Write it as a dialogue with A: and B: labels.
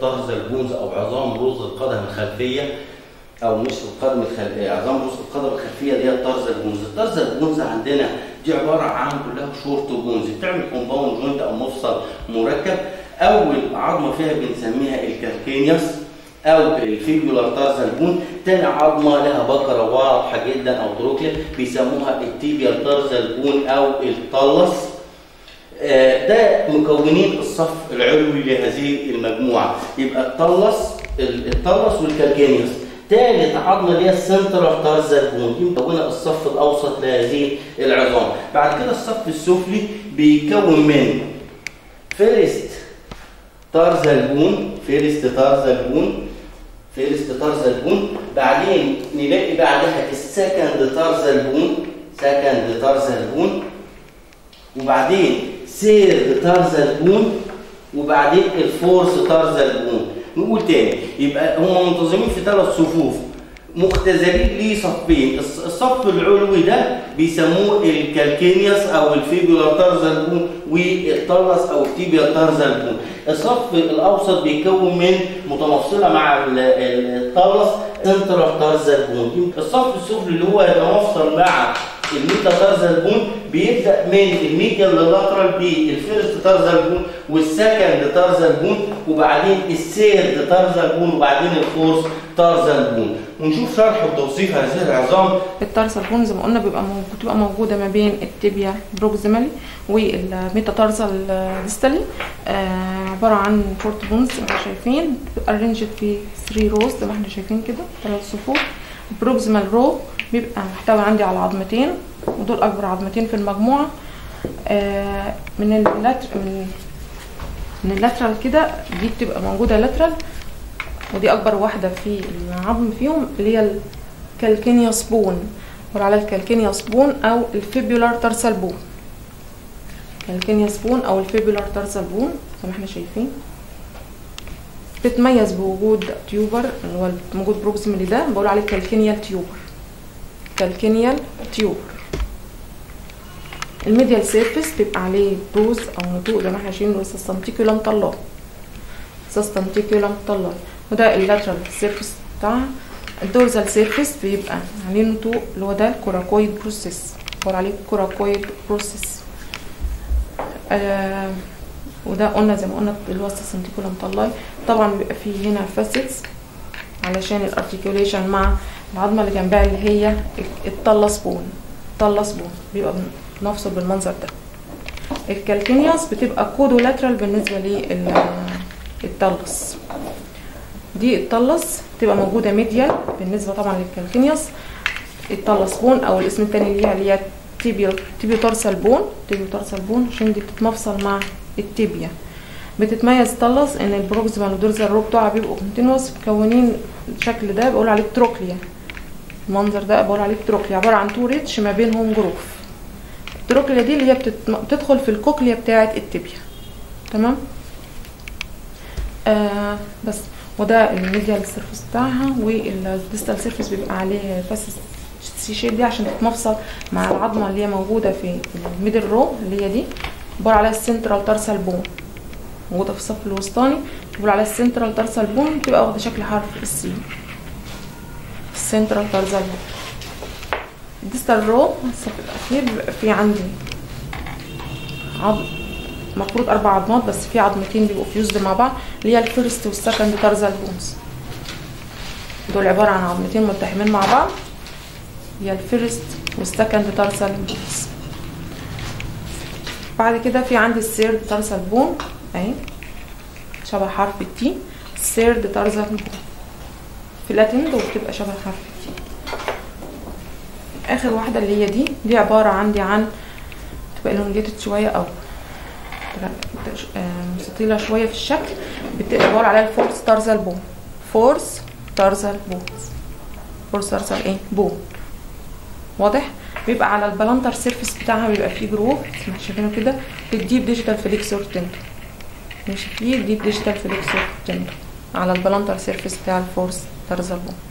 A: الطرز البونز او عظام رؤوس القدم الخلفيه او مش القدم الخلفيه عظام رؤوس القدم الخلفيه اللي هي الطرز البونز الطرز البونز عندنا دي عباره عن كلها شورت بونز بتعمل كومباوند جوينت او مفصل مركب اول عظمه فيها بنسميها الكالكينيوس او الفيبولار تارزال بون تاني عظمه لها بكره واضحه جدا او تروكليا بيسموها التيبيال تارزال بون او الطلس آه، ده مكونين الصف العلوي لهذه المجموعه يبقى الطلس الطلس والكالكينيوس ثالث عظمه اللي هي السنترال تارزال بون دي مكونه الصف الاوسط لهذه العظام بعد كده الصف السفلي بيكون من فيرست تارزال بون فيرست تارزال بون فيرست تارزال بون بعدين نلاقي بعدها السكند تارزال بون سكند تارزال بون وبعدين سيرد تارزال بون وبعدين الفورس تارزال بون نقول تاني يبقى هم منتظمين في ثلاث صفوف مختزلين ليه صفين الص- الصف العلوي ده بيسموه الكالكينيوس او الفيبولار تارزال بون والطلس او التيبيال تارزال بون الصف الاوسط بيكون من متمفصله مع ال- ال- الطلس سنترال تارزال بون الصف السفلي اللي هو يتمفصل مع الميتا تارزال بون بيبدا من الميديال للاترال بالفيرست تارزال بون والسكند تارزال بون وبعدين السيرد تارزال بون وبعدين الفورس تارزال بون ونشوف شرح وتوصيف هذه العظام
B: التارسال بون زي ما قلنا بيبقى موجود بتبقى موجوده ما بين التibia بروكسيمالي والميتاتارسال ديستالي آه عباره عن شورت بونز زي ما احنا شايفين ارينجد في 3 روز زي ما احنا شايفين كده ثلاث صفوف البروكسيمال رو بيبقى محتوي عندي على عظمتين ودول اكبر عظمتين في المجموعه آه من اللاتر من من اللاترال كده دي بتبقى موجوده لاترال ودي اكبر واحده في العظم فيهم اللي هي الكالكينيوس بون بقول على الكالكينيوس بون او الفيبولار تارسال بون كالكينيوس بون او الفيبولار تارسال بون زي ما احنا شايفين بتتميز بوجود تيوبر اللي هو موجود بروكسيمالي ده بقول عليه كالكينيال تيوبر كالكينيال تيوبر الميديال سيرفيس بيبقى عليه بروز او نتوء زي ما احنا شايفين سستنتيكولم طلاب سستنتيكولم طلاب وده اللاترال سيرفيس بتاعها الدورزال سيرفيس بيبقى عليه نتوء اللي هو ده الكوراكويد بروسيس بقول عليه كوراكويد بروسيس آه وده قلنا زي ما قلنا اللي هو السستنتيكولم طلاي طبعا بيبقى فيه هنا فاسيتس علشان الارتيكوليشن مع العظمه اللي جنبها اللي هي الطلس بون الطلس بون بيبقى نفصل بالمنظر ده الكالكينيوس بتبقى كودو لاترال بالنسبه للطلس دي الطلس بتبقى موجوده ميديال بالنسبه طبعا للكالكينيوس الطلس بون او الاسم التاني ليها اللي هي تيبيو تيبيو تارسال بون تيبيو تارسال بون عشان دي بتتمفصل مع التيبيا بتتميز طلس ان البروكسيمال ودورزال رو بتوعها بيبقوا كونتينوس مكونين الشكل ده بقول عليه تروكليا المنظر ده بقول عليه تروكليا عباره عن تو ريتش ما بينهم جروف التروكليا دي اللي هي بتتم... بتدخل في الكوكليا بتاعه التibia تمام آه بس وده الميديال سيرفيس بتاعها والديستال سيرفيس بيبقى عليه فاسس سي شيب دي عشان تتمفصل مع العظمه اللي هي موجوده في الميدل رو اللي هي دي بقول عليها السنترال تارسال بون موجوده في الصف الوسطاني بقول عليها السنترال تارسال بون بتبقى واخده شكل حرف السي السنترال تارسال بون الديستال رو الصف الاخير بيبقى في عندي عظم مفروض اربع عظمات بس في عظمتين بيبقوا فيوزد مع بعض اللي هي الفيرست والسكند تارزال بونز دول عباره عن عظمتين ملتحمين مع بعض هي الفيرست والسكند تارزال بونز بعد كده في عندي السيرد تارزال بون اهي شبه حرف التي السيرد تارزال بون في اللاتين دول بتبقى شبه حرف التي اخر واحده اللي هي دي دي عباره عندي عن تبقى elongated شويه او مستطيله شويه في الشكل بتبقى عباره عليها الفورس تارزال بون فورس تارزال بون فورس تارزال ايه بون واضح بيبقى على البلانتر سيرفيس بتاعها بيبقى فيه جروف احنا شايفينه كده في الديب ديجيتال فليكسور تندو ماشي فيه ديب ديجيتال فليكسور تندو على البلانتر سيرفيس بتاع الفورس تارزال بون